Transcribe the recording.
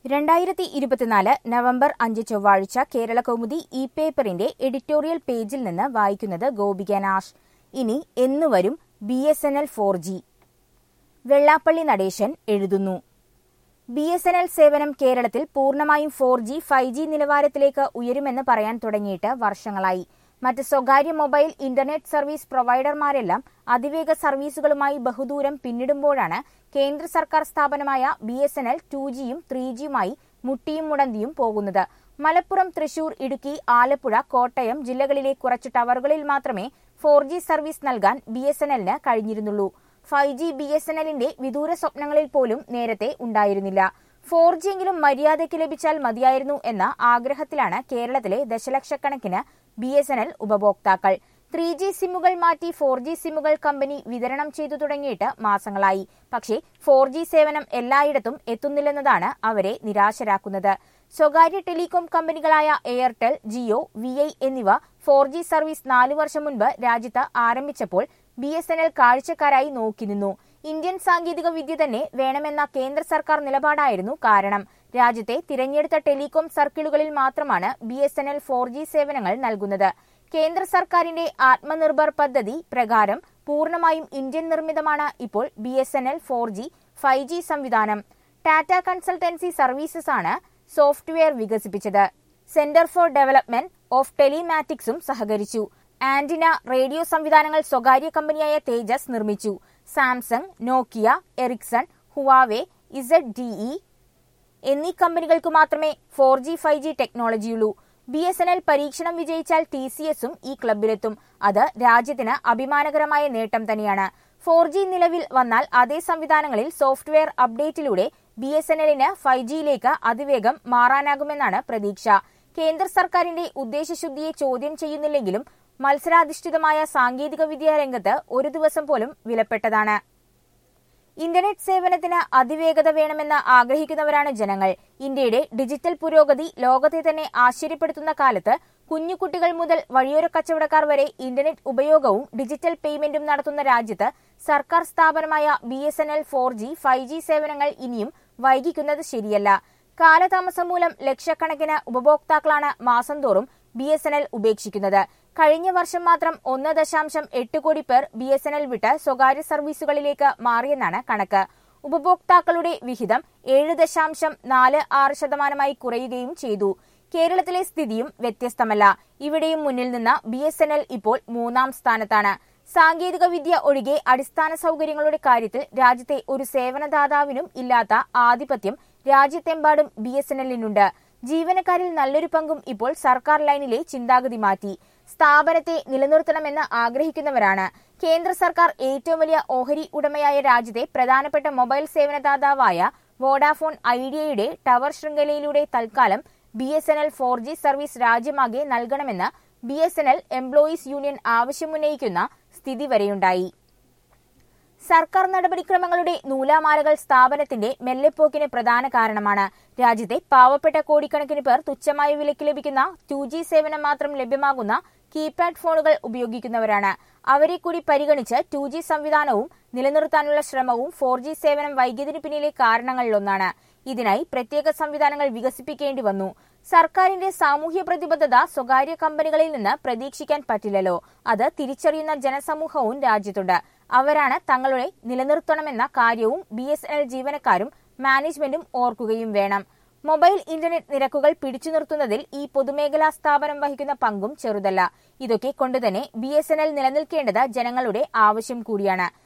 രണ്ടായിരത്തി ഇരുപത്തിനാല് നവംബർ അഞ്ച് ചൊവ്വാഴ്ച കേരള കൗമുദി ഇ പേപ്പറിന്റെ എഡിറ്റോറിയൽ പേജിൽ നിന്ന് വായിക്കുന്നത് ഗോപിക നാഷ് ഇനി എന്നുവരും B S N L four G Vellappally Natesan എഴുതുന്നു ബി എസ് എൻ എൽ സേവനം കേരളത്തിൽ പൂർണ്ണമായും ഫോർ ജി ഫൈവ് ജി നിലവാരത്തിലേക്ക് ഉയരുമെന്ന് പറയാൻ തുടങ്ങിയിട്ട് വർഷങ്ങളായി മറ്റ് സ്വകാര്യ മൊബൈൽ ഇന്റർനെറ്റ് സർവീസ് പ്രൊവൈഡർമാരെല്ലാം അതിവേഗ സർവീസുകളുമായി ബഹുദൂരം പിന്നിടുമ്പോഴാണ് കേന്ദ്ര സർക്കാർ സ്ഥാപനമായ B S N L two ജിയും ത്രീ ജിയുമായി മുട്ടിയും മുടന്തിയും പോകുന്നത് മലപ്പുറം തൃശൂർ ഇടുക്കി ആലപ്പുഴ കോട്ടയം ജില്ലകളിലെ കുറച്ച് ടവറുകളിൽ മാത്രമേ ഫോർ ജി സർവീസ് നൽകാൻ ബി എസ് എൻ എല്ലിന് കഴിഞ്ഞിരുന്നുള്ളൂ five G B S N എല്ലിന്റെ വിദൂര സ്വപ്നങ്ങളിൽ പോലും നേരത്തെ ഉണ്ടായിരുന്നില്ല ഫോർ ജി എങ്കിലും മര്യാദയ്ക്ക് ലഭിച്ചാൽ മതിയായിരുന്നു എന്ന ആഗ്രഹത്തിലാണ് കേരളത്തിലെ ദശലക്ഷക്കണക്കിന് ബി എസ് എൻ എൽ ഉപഭോക്താക്കൾ ത്രീ ജി സിമ്മുകൾ മാറ്റി ഫോർ ജി സിമ്മുകൾ കമ്പനി വിതരണം ചെയ്തു തുടങ്ങിയിട്ട് മാസങ്ങളായി പക്ഷേ ഫോർ ജി സേവനം എല്ലായിടത്തും എത്തുന്നില്ലെന്നതാണ് അവരെ നിരാശരാക്കുന്നത് സ്വകാര്യ ടെലികോം കമ്പനികളായ എയർടെൽ ജിയോ വി ഐ എന്നിവ ഫോർ ജി സർവീസ് നാലു വർഷം മുൻപ് രാജ്യത്ത് ആരംഭിച്ചപ്പോൾ ബി എസ് എൻ എൽ കാഴ്ചക്കാരായി നോക്കി നിന്നു ഇന്ത്യൻ സാങ്കേതിക വിദ്യ തന്നെ വേണമെന്ന കേന്ദ്ര സർക്കാർ നിലപാടായിരുന്നു കാരണം രാജ്യത്തെ തിരഞ്ഞെടുത്ത ടെലികോം സർക്കിളുകളിൽ മാത്രമാണ് B S N L four G സേവനങ്ങൾ നൽകുന്നത് കേന്ദ്ര സർക്കാരിന്റെ ആത്മനിർഭർ പദ്ധതി പ്രകാരം പൂർണ്ണമായും ഇന്ത്യൻ നിർമ്മിതമാണ് ഇപ്പോൾ B S N L four G five G സംവിധാനം ടാറ്റ കൺസൾട്ടൻസി സർവീസസ് ആണ് സോഫ്റ്റ്വെയർ വികസിപ്പിച്ചത് സെന്റർ ഫോർ ഡെവലപ്മെന്റ് ഓഫ് ടെലിമാറ്റിക്സും സഹകരിച്ചു ആന്റിന റേഡിയോ സംവിധാനങ്ങൾ സ്വകാര്യ കമ്പനിയായ തേജസ് നിർമ്മിച്ചു Samsung Nokia Ericsson Huawei Z DE എന്നീ കമ്പനികൾക്ക് മാത്രമേ ഫോർ ജി ഫൈവ് ജി ടെക്നോളജിയുള്ളൂ ബി എസ് എൻ എൽ പരീക്ഷണം വിജയിച്ചാൽ ടി സി എസും ഈ ക്ലബിലെത്തും അത് രാജ്യത്തിന് അഭിമാനകരമായ നേട്ടം തന്നെയാണ് ഫോർ ജി നിലവിൽ വന്നാൽ അതേ സംവിധാനങ്ങളിൽ സോഫ്റ്റ്വെയർ അപ്ഡേറ്റിലൂടെ ബി എസ് എൻ എല്ലിന് ഫൈവ് ജിയിലേക്ക് അതിവേഗം മാറാനാകുമെന്നാണ് പ്രതീക്ഷ കേന്ദ്ര സർക്കാരിന്റെ ഉദ്ദേശശുദ്ധിയെ ചോദ്യം ചെയ്യുന്നില്ലെങ്കിലും മത്സരാധിഷ്ഠിതമായ സാങ്കേതിക വിദ്യാ രംഗത്ത് ഒരു ദിവസം പോലും വിലപ്പെട്ടതാണ് ഇന്റർനെറ്റ് സേവനത്തിന് അതിവേഗത വേണമെന്ന് ആഗ്രഹിക്കുന്നവരാണ് ജനങ്ങൾ ഇന്ത്യയുടെ ഡിജിറ്റൽ പുരോഗതി ലോകത്തെ തന്നെ ആശ്ചര്യപ്പെടുത്തുന്ന കാലത്ത് കുഞ്ഞുകുട്ടികൾ മുതൽ വഴിയോര കച്ചവടക്കാർ വരെ ഇന്റർനെറ്റ് ഉപയോഗവും ഡിജിറ്റൽ പേയ്മെന്റും നടത്തുന്ന രാജ്യത്ത് സർക്കാർ സ്ഥാപനമായ B S N L four G five G സേവനങ്ങൾ ഇനിയും വൈകിക്കുന്നത് ശരിയല്ല കാലതാമസം മൂലം ലക്ഷക്കണക്കിന് ഉപഭോക്താക്കളാണ് മാസം തോറും ബി എസ് എൻ എൽ ഉപേക്ഷിക്കുന്നത് കഴിഞ്ഞ വർഷം മാത്രം ഒന്ന് ദശാംശം എട്ട് കോടി പേർ ബി എസ് എൻ എൽ വിട്ട് സ്വകാര്യ സർവീസുകളിലേക്ക് മാറിയെന്നാണ് കണക്ക് ഉപഭോക്താക്കളുടെ വിഹിതം ഏഴ് ദശാംശം നാല് ആറ് ശതമാനമായി കുറയുകയും ചെയ്തു കേരളത്തിലെ സ്ഥിതിയും വ്യത്യസ്തമല്ല ഇവിടെയും മുന്നിൽ നിന്ന് ബി എസ് എൻ എൽ ഇപ്പോൾ മൂന്നാം സ്ഥാനത്താണ് സാങ്കേതിക വിദ്യ ഒഴികെ അടിസ്ഥാന സൗകര്യങ്ങളുടെ കാര്യത്തിൽ രാജ്യത്തെ ഒരു സേവനദാതാവിനും ഇല്ലാത്ത ആധിപത്യം രാജ്യത്തെമ്പാടും ബി എസ് എൻ എല്ലിനുണ്ട് ജീവനക്കാരിൽ നല്ലൊരു പങ്കും ഇപ്പോൾ സർക്കാർ ലൈനിലെ ചിന്താഗതി മാറ്റി സ്ഥാപനത്തെ നിലനിർത്തണമെന്ന് ആഗ്രഹിക്കുന്നവരാണ് കേന്ദ്ര സർക്കാർ ഏറ്റവും വലിയ ഓഹരി ഉടമയായ രാജ്യത്തെ പ്രധാനപ്പെട്ട മൊബൈൽ സേവനദാതാവായ വോഡാഫോൺ ഐഡിയയുടെ ടവർ ശൃംഖലയിലൂടെ തൽക്കാലം B S N L four G service രാജ്യമാകെ നൽകണമെന്ന് B S N L employees union ആവശ്യമുന്നയിക്കുന്ന സ്ഥിതി വരെയുണ്ടായി സർക്കാർ നടപടിക്രമങ്ങളുടെ നൂലാമാലകൾ സ്ഥാപനത്തിന്റെ മെല്ലെപ്പോക്കിന് പ്രധാന കാരണമാണ് രാജ്യത്തെ പാവപ്പെട്ട കോടിക്കണക്കിന് പേർ തുച്ഛമായ വിലയ്ക്ക് ലഭിക്കുന്ന ടു ജി സേവനം മാത്രം ലഭ്യമാകുന്ന കീപാഡ് ഫോണുകൾ ഉപയോഗിക്കുന്നവരാണ് അവരെ കൂടി പരിഗണിച്ച് ടു ജി സംവിധാനവും നിലനിർത്താനുള്ള ശ്രമവും ഫോർ ജി സേവനം വൈകിയതിനു പിന്നിലെ കാരണങ്ങളിലൊന്നാണ് ഇതിനായി പ്രത്യേക സംവിധാനങ്ങൾ വികസിപ്പിക്കേണ്ടി വന്നു സർക്കാരിന്റെ സാമൂഹ്യ പ്രതിബദ്ധത സ്വകാര്യ കമ്പനികളിൽ നിന്ന് പ്രതീക്ഷിക്കാൻ പറ്റില്ലല്ലോ അത് തിരിച്ചറിയുന്ന ജനസമൂഹവും രാജ്യത്തുണ്ട് അവരാണ് തങ്ങളുടെ നിലനിർത്തണമെന്ന കാര്യവും ബി എസ് എൻ എൽ ജീവനക്കാരും മാനേജ്മെന്റും ഓർക്കുകയും വേണം മൊബൈൽ ഇന്റർനെറ്റ് നിരക്കുകൾ പിടിച്ചു നിർത്തുന്നതിൽ ഈ പൊതുമേഖലാ സ്ഥാപനം വഹിക്കുന്ന പങ്കും ചെറുതല്ല ഇതൊക്കെ കൊണ്ടുതന്നെ ബി എസ് എൻ എൽ നിലനിൽക്കേണ്ടത് ജനങ്ങളുടെ ആവശ്യം കൂടിയാണ്